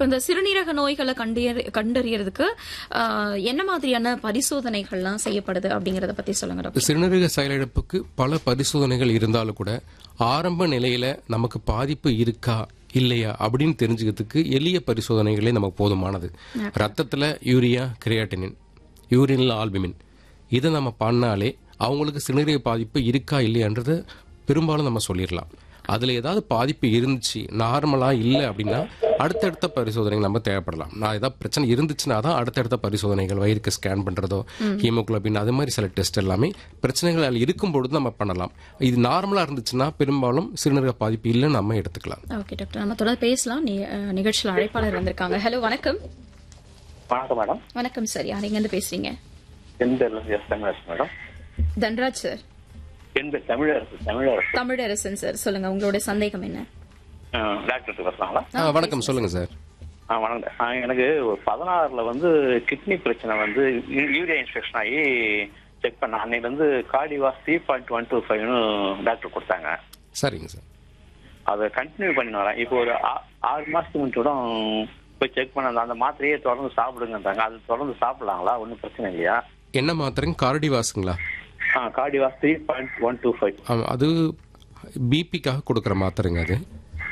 இப்ப இந்த சிறுநீரக நோய்களை கண்டறிய கண்டறியறதுக்கு ஆஹ், என்ன மாதிரியான பரிசோதனைகள்லாம் செய்யப்படுது அப்படிங்கறத பத்தி சொல்லுங்க டாக்டர் சிறுநீரக செயலிழப்புக்கு பல பரிசோதனைகள் இருந்தாலும் கூட ஆரம்ப நிலையில நமக்கு பாதிப்பு இருக்கா இல்லையா அப்படின்னு தெரிஞ்சுக்கிறதுக்கு எளிய பரிசோதனைகளே நமக்கு போதுமானது ரத்தத்துல யூரியா கிரியாட்டினின் யூரின்ல ஆல்புமின் இதை நம்ம பண்ணாலே அவங்களுக்கு சிறுநீரக பாதிப்பு இருக்கா இல்லையான்றதை பெரும்பாலும் நம்ம சொல்லிடலாம் அதுல ஏதாவது பாதிப்பு இருந்துச்சு நார்மலா இல்லை அப்படின்னா அடுத்தடுத்த பரிசோதனைகள் நம்ம தேவைப்படலாம் நான் ஏதாவது பிரச்சனை இருந்துச்சுன்னா தான் அடுத்தடுத்த பரிசோதனைகள் வயிறுக்கு ஸ்கேன் பண்றதோ ஹீமோகுளோபின் அது மாதிரி சில டெஸ்ட் எல்லாமே பிரச்சனைகள் அதில் இருக்கும் பொழுது நம்ம பண்ணலாம் இது நார்மலா இருந்துச்சுன்னா பெரும்பாலும் சிறுநீரக பாதிப்பு இல்லைன்னு நம்ம எடுத்துக்கலாம் ஓகே டாக்டர் நம்ம தொடர்ந்து பேசலாம் நி- அஹ், நிகழ்ச்சியில் அழைப்பாளர் வந்திருக்காங்க ஹலோ வணக்கம் வணக்கம் மேடம் வணக்கம் சார் யார் எங்க இருந்து பேசுறீங்க என் பேர் வந்து S Tamilarasu madam Dhanraj sir என் பேர் தமிழரசு தமிழரசு தமிழரசன் சார் சொல்லுங்க உங்களோட சந்தேகம் என்ன டாக்டர் பேசுறாங்களா ஆ, வணக்கம் சொல்லுங்க சார் ஆ வணக்கம் ஆ, எனக்கு ஒரு பதினாறுல வந்து கிட்னி பிரச்சனை வந்து யூ- யூரியா இன்ஸ்பெக்ஷன் ஆகி செக் பண்ண அன்னைக்கு வந்து Cardivas three point one two ஃபைவ்னு டாக்டர் கொடுத்தாங்க சரிங்க சார் அதை கண்டினியூ பண்ணி வரேன் இப்போ ஒரு ஆ- ஆறு மாசத்துக்கு முன்னாடி கூட போய் செக் பண்ண அந்த- அந்த மாத்திரையே தொடர்ந்து சாப்பிடுங்கன்றாங்க அது தொடர்ந்து சாப்பிடலாங்களா ஒன்றும் பிரச்சனை இல்லையா என்ன மாத்திரைங்க கார்டிவாஸுங்களா ஆ Cardivas three point one two five ஆமா, அது பிபிக்காக கொடுக்குற மாத்திரைங்க அது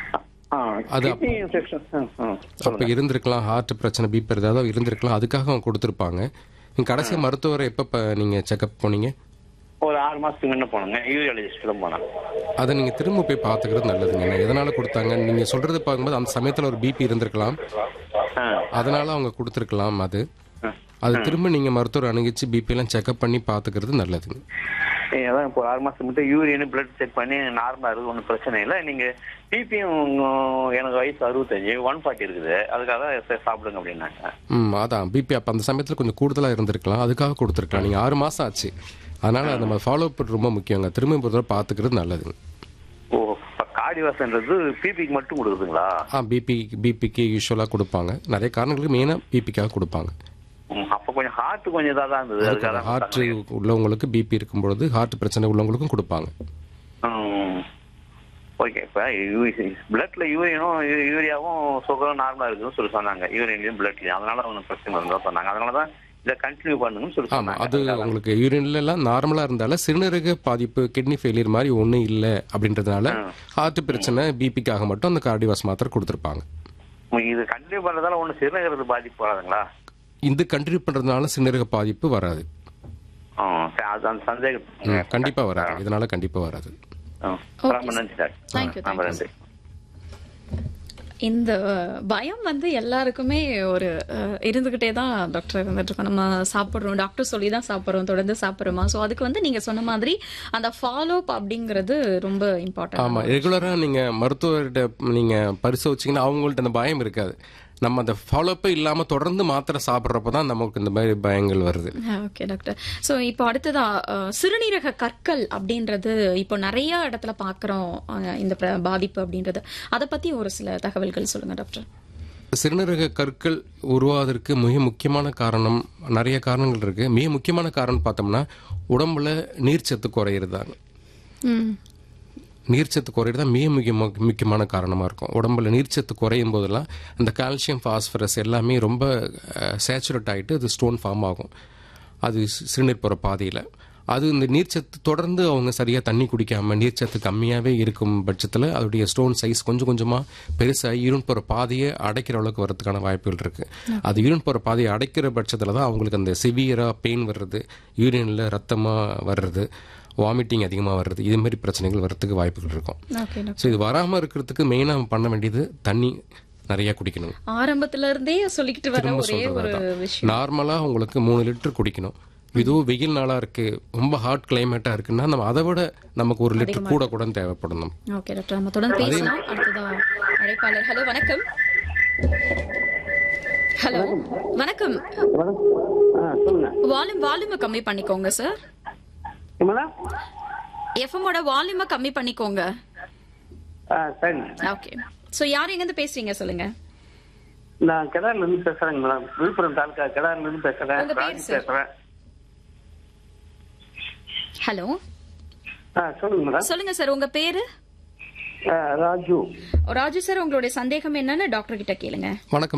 ஆ அது கிட்னி இன்ஃபெக்ஷன் அப்ப இருந்திருக்கலாம் ஹார்ட் பிரச்சனை பிபி ஏதாவது இருந்திருக்கலாம் அதுக்காக அவங்க கொடுத்துருப்பாங்க நீங்க கடைசி மருத்துவரை எப்ப ப- நீங்க செக்அப் போனீங்க ஒரு ஆறு மாசத்துக்கு முன்ன போனேங்க யூரியாலஜிஸ்ட் தான் போனேன் அதை நீங்க திரும்ப போய் பாத்துக்கிறது நல்லதுங்க ஏன்னா எதனால கொடுத்தாங்க நீங்க சொல்றது பார்க்கும்போது அந்த சமயத்துல ஒரு பிபி இருந்திருக்கலாம் ஆ, அதனால அவங்க கொடுத்துருக்கலாம் அது ஆ. அது திரும்ப நீங்க மருத்துவர் அணுகிச்சு பிபி எல்லாம் செக்அப் பண்ணி பாத்துக்கிறது நல்லதுங்க ஏய், அதான் இப்போ ஒரு ஆறு மாசம் மட்டும் யூரியன் பிளட் செக் பண்ணி நார்மலா இருக்கு ஒன்றும் பிரச்சனை இல்லை நீங்க பிபியும் எனக்கு வயசு அறுபத்தஞ்சு ஒன் ஃபார்ட்டி இருக்குது அதுக்காக சரி, சாப்பிடுங்க அப்படின்னாங்க ம் அதான் பிபி அப்ப அந்த சமயத்துல கொஞ்சம் கூடுதலா இருந்திருக்கலாம் அதுக்காக கொடுத்துருக்கலாம் நீங்க ஆறு மாசம் ஆச்சு அதனால நம்ம ஃபாலோ அப் ரொம்ப முக்கியங்க திரும்ப ஒரு தடவை பாத்துக்கிறது நல்லதுங்க ஓ கார்டிவாஸ்ன்றது பிபிக்கு மட்டும் கொடுக்குதுங்களா ஆ பிபி பிபிக்கு யூஸ்வலாக கொடுப்பாங்க நிறைய காரணங்களுக்கு மெயினாக பிபிக்காக கொடுப்பாங்க ம், அப்ப கொஞ்சம் ஹார்ட் கொஞ்சம் இதாக தான் இருந்தது அதுக்காக ஹார்ட் உள்ளவங்களுக்கு பிபி இருக்கும்பொழுது ஹார்ட் பிரச்சனை உள்ளவங்களுக்கும் கொடுப்பாங்க ஓகே இப்போ பிளட்ல யூரியனும் யூரியாவும் சுகரும் நார்மலா இருக்குன்னு சொல்லி சொன்னாங்க யூரியன்லயும் பிளட்லயும் அதனால ஒன்றும் பிரச்சனை இருந்தா சொன்னாங்க அதனால தான் இதை கண்டினியூ பண்ணுங்கன்னு சொல்லி ஆமா சொன்னாங்க அது உங்களுக்கு யூரின்ல எல்லாம் நார்மலா இருந்தாலும் சிறுநீரக பாதிப்பு கிட்னி ஃபெயிலியர் மாதிரி ஒன்றும் இல்லை அப்படின்றதுனால ஹார்ட் பிரச்சனை பிபிக்காக மட்டும் அந்த கார்டிவாஸ் மாத்திரை கொடுத்துருப்பாங்க இது கண்டினியூ பண்றதால ஒன்றும் சிறுநீரகத்து பாதிப்பு வராதுங்களா இது கண்டினியூ பண்றதுனால சிறுநீரக பாதிப்பு வராது ஆ, சரி, அது அந்த சந்தேகம் ம், கண்டிப்பா வராது இதனால கண்டிப்பா வராது ஆ, ரொம்ப நன்றி சார் Thank you, ரொம்ப thank you, நன்றி இந்த பயம் வந்து எல்லாருக்குமே ஒரு அஹ், இருந்துகிட்டே தான் டாக்டர் இருந்துட்டு இருக்கோம் நம்ம சாப்பிடுறோம் டாக்டர் சொல்லி தான் சாப்பிடுறோம் தொடர்ந்து சாப்பிடுறோமா ஸோ அதுக்கு வந்து நீங்க சொன்ன மாதிரி அந்த ஃபாலோ அப் அப்படிங்கிறது ரொம்ப இம்பார்ட்டன்ட் ஆமா ரெகுலரா நீங்க மருத்துவர்கிட்ட நீங்க பரிசோதிச்சீங்கன்னா அவங்கள்ட்ட அந்த பயம் இருக்காது நம்ம அந்த ஃபாலோப்பே இல்லாம தொடர்ந்து மாத்திரை சாப்பிட்றப்ப தான் நமக்கு இந்த மாதிரி பயங்கள் வருது ஓகே டாக்டர் ஸோ இப்போ அடுத்ததா அஹ், சிறுநீரக கற்கள் அப்படின்றது இப்போ நிறைய இடத்துல பார்க்குறோம் இந்த பிர- பாதிப்பு அப்படின்றது அதை பத்தி ஒரு சில தகவல்கள் சொல்லுங்க டாக்டர் சிறுநீரக கற்கள் உருவாவதற்கு மிக முக்கியமான காரணம் நிறைய காரணங்கள் இருக்கு மிக முக்கியமான காரணம் பார்த்தோம்னா உடம்புல நீர்ச்சத்து குறையிறதாங்க ம் நீர்ச்சத்து குறையிறது தான் மிக முக்கியமாக முக்கியமான காரணமாக இருக்கும் உடம்புல நீர்ச்சத்து குறையும் போதெல்லாம் அந்த கால்சியம் ஃபாஸ்பரஸ் எல்லாமே ரொம்ப சேச்சுரேட் ஆகிட்டு அது ஸ்டோன் ஃபார்ம் ஆகும் அது சி- சிறுநீர் போகிற பாதையில் அது இந்த நீர்ச்சத்து தொடர்ந்து அவங்க சரியாக தண்ணி குடிக்காம நீர்ச்சத்து கம்மியாகவே இருக்கும் பட்சத்தில் அதோடைய ஸ்டோன் சைஸ் கொஞ்சம் கொஞ்சமாக பெருசாகி யூரின் போகிற பாதையை அடைக்கிற அளவுக்கு வரதுக்கான வாய்ப்புகள் இருக்குது அது யூரின் போகிற பாதையை அடைக்கிற பட்சத்தில் தான் அவங்களுக்கு அந்த சிவியராக பெயின் வர்றது யூரினில் ரத்தமாக வர்றது வாமிட்டிங் அதிகமாக வர்றது இது மாதிரி பிரச்சனைகள் வர்றதுக்கு வாய்ப்புகள் இருக்கும் ஓகே டாக்டர் ஸோ இது வராமல் இருக்கிறதுக்கு மெயினாக பண்ண வேண்டியது தண்ணி நிறைய குடிக்கணும் ஆரம்பத்துல இருந்தே சொல்லிக்கிட்டு வர திரும்ப ஒரே ஒரு சொல்றது விஷயம் நார்மலாக உங்களுக்கு மூணு லிட்டர் குடிக்கணும் இதுவும் வெயில் நாளாக இருக்கு ரொம்ப ஹாட் கிளைமேட்டாக இருக்குன்னா நம்ம அதை விட நமக்கு ஒரு லிட்டர் கூட கூட தேவைப்படணும் ஓகே டாக்டர் நம்ம தொடர்ந்து பேசலாம் அடுத்ததா அழைப்பாளர் ஹலோ வணக்கம் ஹலோ வணக்கம் சொல்லுங்க வால்யூம் வால்யூமை கம்மி பண்ணிக்கோங்க சார் மேடம் எஃப்எம்மோட வால்யூமை கம்மி பண்ணிக்கோங்க ஆ சரி ஓகே சோ யார் எங்க இருந்து பேசுறீங்க சொல்லுங்க நான் கிடார்ல இருந்து பேசுறேங்க மேடம் விழுப்புரம் தாலுக்கா கிடார்ல இருந்து பேசுறேன் உங்க பேர் ராஜு சார்? பேசுறேன் ஹலோ ஆ சொல்லுங்க மேடம் சொல்லுங்க சார் உங்க பேரு ஆ, ராஜு ராஜு சார் உங்களுடைய சந்தேகம் என்னன்னு டாக்டர் கிட்ட கேளுங்க வணக்கம்